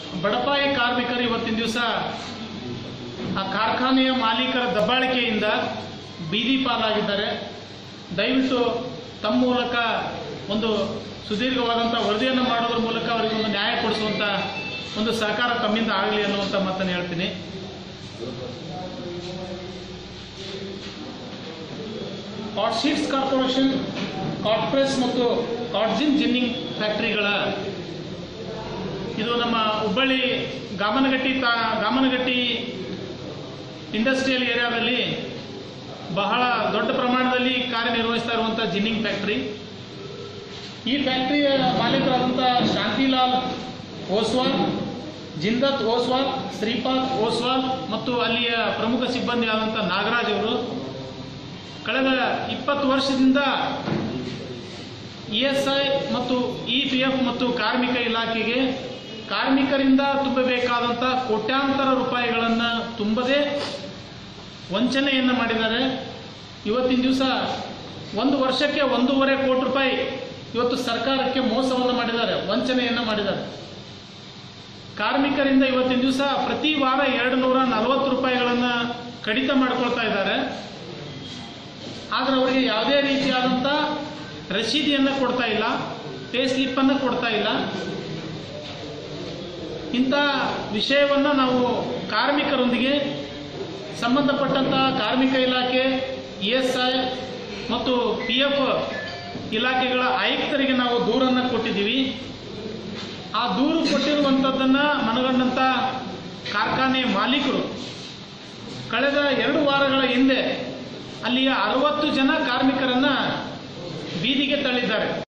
ಬಡಪಾಯಿ ಕಾರ್ಮಿಕರು ಇವತ್ತಿನ ದಿವಸ ಆ ಕಾರ್ಖಾನೆಯ ಮಾಲೀಕರ ದಬ್ಬಾಳಿಕೆಯಿಂದ ಬೀದಿ ಪಾಲಾಗಿದ್ದಾರೆ ದಯವಿಟ್ಟು ತಮ್ಮ ಮೂಲಕ ಒಂದು ಸುದೀರ್ಘವಾದಂಥ ವರದಿಯನ್ನು ಮಾಡೋದ್ರ ಮೂಲಕ ಅವರಿಗೆ ಒಂದು ನ್ಯಾಯ ಕೊಡಿಸುವಂಥ ಒಂದು ಸಹಕಾರ ತಮ್ಮಿಂದ ಆಗಲಿ ಅನ್ನುವಂಥ ಮಾತನ್ನು ಹೇಳ್ತೀನಿ cot sheets corporation cot press ಮತ್ತು ಕಾಟ್ಜಿನ್ ಜಿನ್ನಿಂಗ್ ಫ್ಯಾಕ್ಟರಿಗಳ ಇದು ನಮ್ಮ ಹುಬ್ಬಳ್ಳಿ ಗಾಮನಗಟ್ಟಿ ತಾ ಗಾಮನಗಟ್ಟಿ ಇಂಡಸ್ಟ್ರಿಯಲ್ ಏರಿಯಾದಲ್ಲಿ ಬಹಳ ದೊಡ್ಡ ಪ್ರಮಾಣದಲ್ಲಿ ಕಾರ್ಯನಿರ್ವಹಿಸ್ತಾ ಇರುವಂಥ ಜಿನ್ನಿಂಗ್ ಫ್ಯಾಕ್ಟ್ರಿ ಈ ಫ್ಯಾಕ್ಟ್ರಿಯ ಮಾಲೀಕರಾದಂಥ ಶಾಂತಿಲಾಲ್ ಓಸ್ವಾಲ್ ಜಿಂದತ್ ಓಸ್ವಾಲ್ ಶ್ರೀಪಾದ್ ಓಸ್ವಾಲ್ ಮತ್ತು ಅಲ್ಲಿಯ ಪ್ರಮುಖ ಸಿಬ್ಬಂದಿ ಆದಂಥ ನಾಗರಾಜ್ ಅವರು ಕಳೆದ ಇಪ್ಪತ್ತು ವರ್ಷದಿಂದ ಇ ಎಸ್ ಐ ಮತ್ತು ಇ ಪಿ ಎಫ್ ಮತ್ತು ಕಾರ್ಮಿಕ ಇಲಾಖೆಗೆ ಕಾರ್ಮಿಕರಿಂದ ತುಂಬಬೇಕಾದಂಥ ಕೋಟ್ಯಾಂತರ ರೂಪಾಯಿಗಳನ್ನು ತುಂಬದೇ ವಂಚನೆಯನ್ನು ಮಾಡಿದ್ದಾರೆ ಇವತ್ತಿನ ದಿವಸ ಒಂದು ವರ್ಷಕ್ಕೆ ಒಂದೂವರೆ ಕೋಟಿ ರೂಪಾಯಿ ಇವತ್ತು ಸರ್ಕಾರಕ್ಕೆ ಮೋಸವನ್ನು ಮಾಡಿದ್ದಾರೆ ವಂಚನೆಯನ್ನು ಮಾಡಿದ್ದಾರೆ ಕಾರ್ಮಿಕರಿಂದ ಇವತ್ತಿನ ದಿವಸ ಪ್ರತಿ ವಾರ ಎರಡು ನೂರ ನಲವತ್ತು ರೂಪಾಯಿಗಳನ್ನು ಕಡಿತ ಮಾಡ್ಕೊಳ್ತಾ ಇದ್ದಾರೆ ಆದರೆ ಅವರಿಗೆ ಯಾವುದೇ ರೀತಿಯಾದಂಥ ರಸೀದಿಯನ್ನು ಕೊಡ್ತಾ ಇಲ್ಲ ಪೇ ಸ್ಲಿಪ್ಪನ್ನು ಕೊಡ್ತಾ ಇಲ್ಲ ಇಂಥ ವಿಷಯವನ್ನು ನಾವು ಕಾರ್ಮಿಕರೊಂದಿಗೆ ಸಂಬಂಧಪಟ್ಟಂಥ ಕಾರ್ಮಿಕ ಇಲಾಖೆ ಇ ಎಸ್ ಐ ಮತ್ತು ಪಿ ಎಫ್ ಇಲಾಖೆಗಳ ಆಯುಕ್ತರಿಗೆ ನಾವು ದೂರನ್ನು ಕೊಟ್ಟಿದ್ದೀವಿ ಆ ದೂರು ಕೊಟ್ಟಿರುವಂಥದ್ದನ್ನು ಮನಗಂಡಂಥ ಕಾರ್ಖಾನೆ ಮಾಲೀಕರು ಕಳೆದ ಎರಡು ವಾರಗಳ ಹಿಂದೆ ಅಲ್ಲಿಯ ಅರವತ್ತು ಜನ ಕಾರ್ಮಿಕರನ್ನ ಬೀದಿಗೆ ತಳ್ಳಿದ್ದಾರೆ